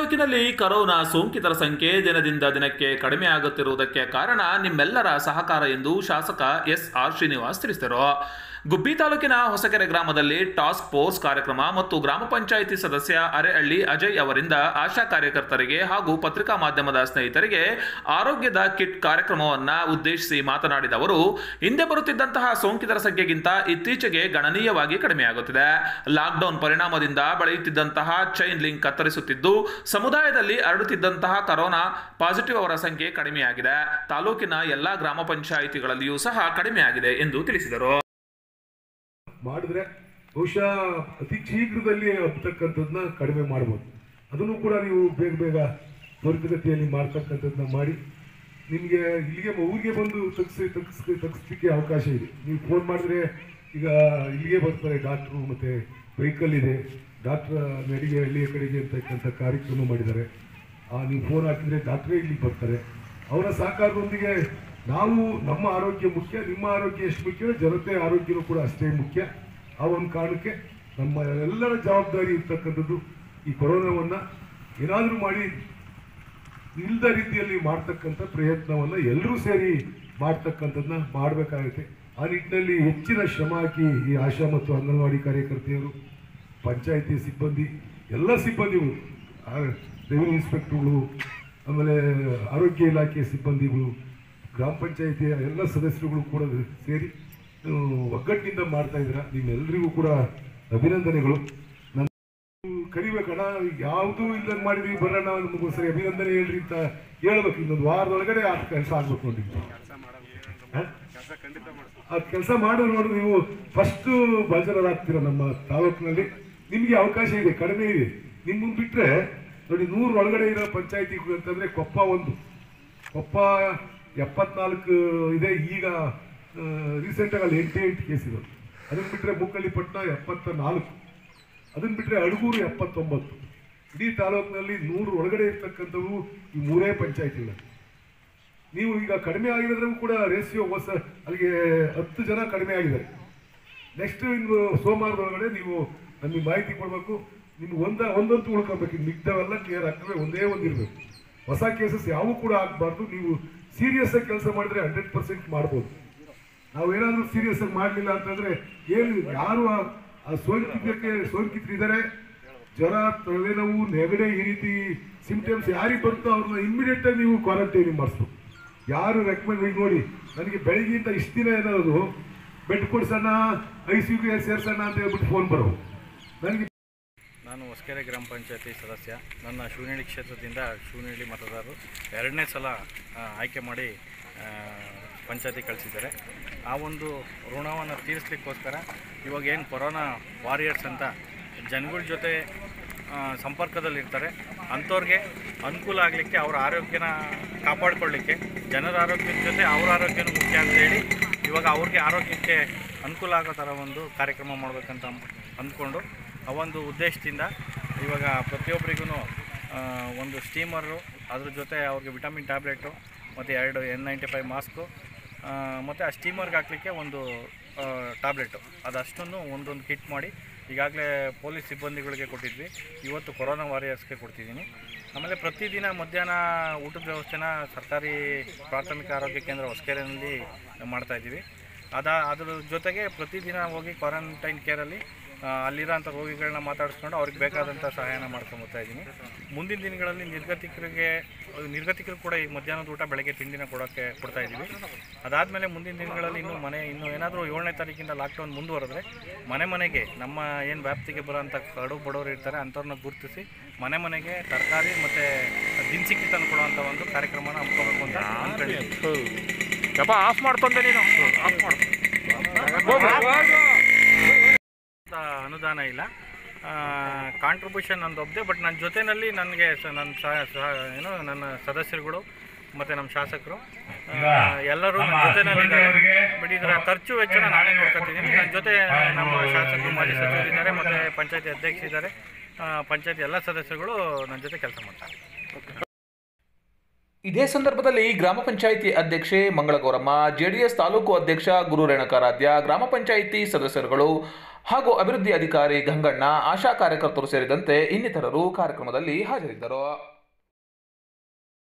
ತಾಲೂಕಿನಲ್ಲಿ ಕರೋನಾ ಸೋಂಕಿತರ ಸಂಖ್ಯೆ ದಿನದಿಂದ ದಿನಕ್ಕೆ ಕಡಿಮೆ ಆಗುತ್ತಿರುವುದಕ್ಕೆ ಕಾರಣ ನಿಮ್ಮೆಲ್ಲರ ಸಹಕಾರ ಎಂದು ಶಾಸಕ ಎಸ್ ಆರ್ ಶ್ರೀನಿವಾಸ್ ತಿಳಿಸಿದರು ಗುಬ್ಬಿ ತಾಲೂಕಿನ ಹೊಸಕೆರೆ ಗ್ರಾಮದಲ್ಲಿ ಟಾಸ್ಕ್ ಫೋರ್ಸ್ ಕಾರ್ಯಕ್ರಮ ಮತ್ತು ಗ್ರಾಮ ಪಂಚಾಯಿತಿ ಸದಸ್ಯ ಅರೆಹಳ್ಳಿ ಅಜಯ್ ಅವರಿಂದ ಆಶಾ ಕಾರ್ಯಕರ್ತರಿಗೆ ಹಾಗೂ ಪತ್ರಿಕಾ ಮಾಧ್ಯಮದ ಸ್ನೇಹಿತರಿಗೆ ಆರೋಗ್ಯದ ಕಿಟ್ ಕಾರ್ಯಕ್ರಮವನ್ನ ಉದ್ದೇಶಿಸಿ ಮಾತನಾಡಿದ ಅವರು ಹಿಂದೆ ಬರುತ್ತಿದ್ದಂತಹ ಸೋಂಕಿತರ ಸಂಖ್ಯೆಗಿಂತ ಇತ್ತೀಚೆಗೆ ಗಣನೀಯವಾಗಿ ಕಡಿಮೆಯಾಗುತ್ತಿದೆ ಲಾಕ್ಡೌನ್ ಪರಿಣಾಮದಿಂದ ಬೆಳೆಯುತ್ತಿದ್ದಂತಹ ಚೈನ್ ಲಿಂಕ್ ಕತ್ತರಿಸುತ್ತಿದ್ದು ಸಮುದಾಯದಲ್ಲಿ ಹರಡುತ್ತಿದ್ದಂತಹ ಕರೋನಾ ಪಾಸಿಟಿವ್ ಅವರ ಸಂಖ್ಯೆ ಕಡಿಮೆಯಾಗಿದೆ ತಾಲೂಕಿನ ಎಲ್ಲಾ ಗ್ರಾಮ ಪಂಚಾಯಿತಿಗಳಲ್ಲಿಯೂ ಸಹ ಕಡಿಮೆಯಾಗಿದೆ ಎಂದು ತಿಳಿಸಿದರು ಮಾಡಿದ್ರೆ ಬಹುಶಃ ಅತಿ ಶೀಘ್ರದಲ್ಲಿ ಹಬ್ತಕ್ಕಂಥದ್ದನ್ನ ಕಡಿಮೆ ಮಾಡ್ಬೋದು ಅದನ್ನು ಕೂಡ ನೀವು ಬೇಗ ಬೇಗ ತ್ವರಿತಗತಿಯಲ್ಲಿ ಮಾಡ್ತಕ್ಕಂಥದ್ದನ್ನ ಮಾಡಿ ನಿಮಗೆ ಇಲ್ಲಿಗೆ ಊರಿಗೆ ಬಂದು ತಗ್ಸಿ ತಗ್ಸ್ ತಗ್ಸ್ಲಿಕ್ಕೆ ಅವಕಾಶ ಇದೆ ನೀವು ಫೋನ್ ಮಾಡಿದ್ರೆ ಈಗ ಇಲ್ಲಿಗೆ ಬರ್ತಾರೆ ಡಾಕ್ಟ್ರು ಮತ್ತು ವೆಹಿಕಲ್ ಇದೆ ಡಾಕ್ಟ್ರ ನಡಿಗೆ ಹಳ್ಳಿಯ ಕಡೆಗೆ ಅಂತಕ್ಕಂಥ ಕಾರ್ಯಕ್ರಮ ಮಾಡಿದ್ದಾರೆ ಆ ನೀವು ಫೋನ್ ಹಾಕಿದ್ರೆ ಡಾಕ್ಟ್ರೇ ಇಲ್ಲಿಗೆ ಬರ್ತಾರೆ ಅವರ ಸಹಕಾರದೊಂದಿಗೆ ನಾವು ನಮ್ಮ ಆರೋಗ್ಯ ಮುಖ್ಯ ನಿಮ್ಮ ಆರೋಗ್ಯ ಎಷ್ಟು ಮುಖ್ಯ ಜನತೆ ಆರೋಗ್ಯನೂ ಕೂಡ ಅಷ್ಟೇ ಮುಖ್ಯ ಆ ಒಂದು ಕಾರಣಕ್ಕೆ ನಮ್ಮ ಎಲ್ಲರ ಜವಾಬ್ದಾರಿ ಇರ್ತಕ್ಕಂಥದ್ದು ಈ ಕೊರೋನಾವನ್ನ ಏನಾದರೂ ಮಾಡಿ ಇಲ್ಲದ ರೀತಿಯಲ್ಲಿ ಮಾಡ್ತಕ್ಕಂಥ ಪ್ರಯತ್ನವನ್ನ ಎಲ್ಲರೂ ಸೇರಿ ಮಾಡ್ತಕ್ಕಂಥದ್ದನ್ನ ಮಾಡಬೇಕಾಗುತ್ತೆ ಆ ನಿಟ್ಟಿನಲ್ಲಿ ಹೆಚ್ಚಿನ ಶ್ರಮ ಹಾಕಿ ಈ ಆಶಾ ಮತ್ತು ಅಂಗನವಾಡಿ ಕಾರ್ಯಕರ್ತೆಯರು ಪಂಚಾಯಿತಿ ಸಿಬ್ಬಂದಿ ಎಲ್ಲ ಸಿಬ್ಬಂದಿಗಳು ರೆವಿನ್ಯೂ ಇನ್ಸ್ಪೆಕ್ಟರ್ಗಳು ಆಮೇಲೆ ಆರೋಗ್ಯ ಇಲಾಖೆ ಸಿಬ್ಬಂದಿಗಳು ಗ್ರಾಮ ಪಂಚಾಯಿತಿಯ ಎಲ್ಲ ಸದಸ್ಯರುಗಳು ಕೂಡ ಸೇರಿ ಆ, ಒಗ್ಗಟ್ಟಿನಿಂದ ಮಾಡ್ತಾ ಇದ್ದೀರಾ ನಿಮ್ಮೆಲ್ಲರಿಗೂ ಕೂಡ ಅಭಿನಂದನೆಗಳು ನನ್ನ ಕರಿಬೇಕಣ್ಣ ಯಾವುದು ಇಲ್ಲದಂಗೆ ಮಾಡಿದ್ವಿ ಬರೋಣ ನಮಗೂ ಸರಿ ಅಭಿನಂದನೆ ಹೇಳ್ರಿ ಅಂತ ಹೇಳ್ಬೇಕು ಇನ್ನೊಂದು ವಾರದೊಳಗಡೆ ಆ ಕೆಲಸ ಆಗ್ಬೇಕು ನೋಡಿದ್ವಿ ಆ ಕೆಲಸ ಮಾಡೋ ನೋಡಿ ನೀವು ಫಸ್ಟ್ ಬಾಜರಾಗ್ತೀರ ನಮ್ಮ ತಾಲೂಕಿನಲ್ಲಿ ನಿಮಗೆ ಅವಕಾಶ ಇದೆ ಕಡಿಮೆ ಇದೆ ನಿಮ್ಮ ಮುಂದೆ ಬಿಟ್ರೆ ನೋಡಿ ನೂರು ಒಳಗಡೆ ಇರೋ ಪಂಚಾಯತಿ ಅಂತಂದ್ರೆ ಕೊಪ್ಪ ಒಂದು ಕೊಪ್ಪ ಎಪ್ಪತ್ನಾಲ್ಕು ಇದೆ ಈಗ ರೀಸೆಂಟಾಗಿ ಅಲ್ಲಿ ಎಂಟು ಎಂಟು ಕೇಸ್ ಇರೋದು ಅದನ್ನ ಬಿಟ್ಟರೆ ಮುಕ್ಕಳ್ಳಿಪಟ್ಟಣ ಎಪ್ಪತ್ತ ನಾಲ್ಕು ಅದನ್ನ ಬಿಟ್ಟರೆ ಅಡಗೂರು ಎಪ್ಪತ್ತೊಂಬತ್ತು ಇಡೀ ತಾಲೂಕಿನಲ್ಲಿ ನೂರು ಒಳಗಡೆ ಇರ್ತಕ್ಕಂಥವು ಈ ಮೂರೇ ಪಂಚಾಯತಿಗಳು ನೀವು ಈಗ ಕಡಿಮೆ ಆಗಿರೋದ್ರೂ ಕೂಡ ರೇಷಿಯೋ ಹೊಸ ಅಲ್ಲಿಗೆ ಹತ್ತು ಜನ ಕಡಿಮೆ ಆಗಿದ್ದಾರೆ ನೆಕ್ಸ್ಟ್ ಇನ್ನು ಸೋಮವಾರದೊಳಗಡೆ ನೀವು ನಮಗೆ ಮಾಹಿತಿ ಕೊಡಬೇಕು ನಿಮ್ಗೆ ಒಂದ ಒಂದಂತೂ ಉಳ್ಕೊಬೇಕು ಇನ್ನು ಮಿಗ್ದವೆಲ್ಲ ಕ್ಲಿಯರ್ ಆಗ್ತವೆ ಒಂದೇ ಒಂದು ಇರಬೇಕು ಹೊಸ ಕೇಸಸ್ ಯಾವೂ ಕೂಡ ಆಗಬಾರ್ದು ನೀವು ಸೀರಿಯಸ್ ಆಗಿ ಕೆಲಸ ಮಾಡಿದ್ರೆ ಹಂಡ್ರೆಡ್ ಪರ್ಸೆಂಟ್ ಮಾಡ್ಬೋದು ನಾವೇನಾದ್ರೂ ಸೀರಿಯಸ್ ಆಗಿ ಮಾಡಲಿಲ್ಲ ಅಂತಂದ್ರೆ ಏನು ಯಾರು ಆ- ಆ ಸೋಂಕಿತಕ್ಕೆ ಸೋಂಕಿತರಿದ್ದಾರೆ ಜ್ವರ ತಲೆನೋವು ನೆಗಡೆ ಈ ರೀತಿ ಸಿಂಪ್ಟಮ್ಸ್ ಯಾರಿಗೆ ಬರುತ್ತೋ ಅವ್ರನ್ನ ಇಮಿಡಿಯೇಟ್ ಆಗಿ ನೀವು ಕ್ವಾರಂಟೈನ್ ಮಾಡಿಸ್ಬೇಕು ಯಾರು ರೆಕಮೆಂಡ್ ಈಗ ನೋಡಿ ನನಗೆ ಬೆಳಗ್ಗಿಂತ ಇಷ್ಟು ದಿನ ಏನಾದ್ರು ಬೆಡ್ ಕೊಡ್ಸೋಣ ಐ ಸಿ ಯುಗೆ ಸೇರ್ಸೋಣ ಅಂತ ಹೇಳ್ಬಿಟ್ಟು ಫೋನ್ ಬರೋವು ನನಗೆ ನಾನು ಹೊಸಕೆರೆ ಗ್ರಾಮ ಪಂಚಾಯತಿ ಸದಸ್ಯ ನನ್ನ ಶಿವನಹಳ್ಳಿ ಕ್ಷೇತ್ರದಿಂದ ಶಿವನಹಳ್ಳಿ ಮತದಾರರು ಎರಡನೇ ಸಲ ಆ, ಆಯ್ಕೆ ಮಾಡಿ ಪಂಚಾಯತಿ ಕಳಿಸಿದ್ದಾರೆ ಆ ಒಂದು ಋಣವನ್ನು ತೀರಿಸ್ಲಿಕ್ಕೋಸ್ಕರ ಇವಾಗ ಏನು ಕೊರೋನಾ ವಾರಿಯರ್ಸ್ ಅಂತ ಜನಗಳ ಜೊತೆ ಆ, ಸಂಪರ್ಕದಲ್ಲಿರ್ತಾರೆ ಅಂಥವ್ರಿಗೆ ಅನುಕೂಲ ಆಗಲಿಕ್ಕೆ ಅವರ ಆರೋಗ್ಯನ ಕಾಪಾಡ್ಕೊಳ್ಳಿಕ್ಕೆ ಜನರ ಆರೋಗ್ಯದ ಜೊತೆ ಅವ್ರ ಆರೋಗ್ಯನೂ ಮುಖ್ಯ ಅಂತೇಳಿ ಇವಾಗ ಅವ್ರಿಗೆ ಆರೋಗ್ಯಕ್ಕೆ ಅನುಕೂಲ ಆಗೋ ಥರ ಒಂದು ಕಾರ್ಯಕ್ರಮ ಮಾಡಬೇಕಂತ ಅಂದ್ಕೊಂಡು ಆ ಒಂದು ಉದ್ದೇಶದಿಂದ ಇವಾಗ ಪ್ರತಿಯೊಬ್ಬರಿಗೂ ಒಂದು ಸ್ಟೀಮರು ಅದ್ರ ಜೊತೆ ಅವ್ರಿಗೆ ವಿಟಮಿನ್ ಟ್ಯಾಬ್ಲೆಟು ಮತ್ತು ಎರಡು ಎನ್ ನೈಂಟಿ ಫೈವ್ ಮಾಸ್ಕು ಮತ್ತು ಆ ಸ್ಟೀಮರ್ಗೆ ಹಾಕಲಿಕ್ಕೆ ಒಂದು ಟ್ಯಾಬ್ಲೆಟು ಅದಷ್ಟನ್ನು ಒಂದೊಂದು ಕಿಟ್ ಮಾಡಿ ಈಗಾಗಲೇ ಪೊಲೀಸ್ ಸಿಬ್ಬಂದಿಗಳಿಗೆ ಕೊಟ್ಟಿದ್ವಿ ಇವತ್ತು ಕೊರೋನಾ ವಾರಿಯರ್ಸ್ಗೆ ಕೊಡ್ತಿದ್ದೀನಿ ಆಮೇಲೆ ಪ್ರತಿದಿನ ಮಧ್ಯಾಹ್ನ ಊಟದ ವ್ಯವಸ್ಥೆನ ಸರ್ಕಾರಿ ಪ್ರಾಥಮಿಕ ಆರೋಗ್ಯ ಕೇಂದ್ರ ಹೊಸಕೆರೆಯಲ್ಲಿ ಮಾಡ್ತಾಯಿದ್ದೀವಿ ಅದ ಅದ್ರ ಜೊತೆಗೆ ಪ್ರತಿದಿನ ಹೋಗಿ ಕ್ವಾರಂಟೈನ್ ಕೇರಲ್ಲಿ ಆ, ಅಲ್ಲಿರೋಂಥ ರೋಗಿಗಳನ್ನ ಮಾತಾಡಿಸ್ಕೊಂಡು ಅವ್ರಿಗೆ ಬೇಕಾದಂಥ ಸಹಾಯನ ಮಾಡ್ಕೊಂಬರ್ತಾ ಇದ್ದೀನಿ ಮುಂದಿನ ದಿನಗಳಲ್ಲಿ ನಿರ್ಗತಿಕರಿಗೆ ನಿರ್ಗತಿಕರು ಕೂಡ ಈಗ ಮಧ್ಯಾಹ್ನದ ಊಟ ಬೆಳಗ್ಗೆ ತಿಂಡಿನ ಕೊಡೋಕ್ಕೆ ಕೊಡ್ತಾ ಇದ್ದೀವಿ ಅದಾದಮೇಲೆ ಮುಂದಿನ ದಿನಗಳಲ್ಲಿ ಇನ್ನೂ ಮನೆ ಇನ್ನು ಏನಾದರೂ ಏಳನೇ ತಾರೀಕಿಂದ ಲಾಕ್ಡೌನ್ ಮುಂದುವರೆದ್ರೆ ಮನೆ ಮನೆಗೆ ನಮ್ಮ ಏನು ವ್ಯಾಪ್ತಿಗೆ ಬರೋಂಥ ಕಡು ಬಡವರು ಇರ್ತಾರೆ ಅಂಥವ್ರನ್ನ ಗುರುತಿಸಿ ಮನೆ ಮನೆಗೆ ತರಕಾರಿ ಮತ್ತು ದಿನಸಿ ಕಿಟ್ಟನ್ನು ಕೊಡುವಂಥ ಒಂದು ಕಾರ್ಯಕ್ರಮನ ಹಮ್ಮಿಕೋಬೇಕು ಅಂತ ಅಂದ್ಕೊಂಡಿದ್ದೀವಿ ಯಪ್ಪ ಆಫ್ ಮಾಡ್ಕೊಂಡೆ ನೀನು ಆಫ್ ಮಾಡು ಅಂತ ಅನುದಾನ ಇಲ್ಲ ಕಾಂಟ್ರಿಬ್ಯೂಷನ್ ನಂದು ಒಬ್ಬದೆ ಬಟ್ ನನ್ನ ಜೊತೆಯಲ್ಲಿ ನನಗೆ ಸ- ನನ್ನ ಸಹ ಸಹ ಏನು ನನ್ನ ಸದಸ್ಯರುಗಳು ಮತ್ತು ನಮ್ಮ ಶಾಸಕರು ಆ, ಎಲ್ಲರೂ ನನ್ನ ಜೊತೆನಲ್ಲಿ ಬಟ್ ಇದರ ಖರ್ಚು ವೆಚ್ಚನ ನಾನೇ ನೋಡ್ಕೊತಿದ್ದೀನಿ ನನ್ನ ಜೊತೆ ನಮ್ಮ ಶಾಸಕರು ಮಾಜಿ ಸಚಿವರಿದ್ದಾರೆ ಮತ್ತು ಪಂಚಾಯತಿ ಅಧ್ಯಕ್ಷ ಇದ್ದಾರೆ ಪಂಚಾಯತಿ ಎಲ್ಲ ಸದಸ್ಯರುಗಳು ನನ್ನ ಜೊತೆ ಕೆಲಸ ಮಾಡ್ತಾರೆ ಇದೇ ಸಂದರ್ಭದಲ್ಲಿ ಗ್ರಾಮ ಪಂಚಾಯಿತಿ ಅಧ್ಯಕ್ಷೆ ಮಂಗಳಗೌರಮ್ಮ ಜೆಡಿಎಸ್ ತಾಲೂಕು ಅಧ್ಯಕ್ಷ ಗುರು ರೇಣುಕಾರಾಧ್ಯ ಗ್ರಾಮ ಪಂಚಾಯಿತಿ ಸದಸ್ಯರುಗಳು ಹಾಗೂ ಅಭಿವೃದ್ಧಿ ಅಧಿಕಾರಿ ಗಂಗಣ್ಣ ಆಶಾ ಕಾರ್ಯಕರ್ತರು ಸೇರಿದಂತೆ ಇನ್ನಿತರರು ಕಾರ್ಯಕ್ರಮದಲ್ಲಿ ಹಾಜರಿದ್ದರು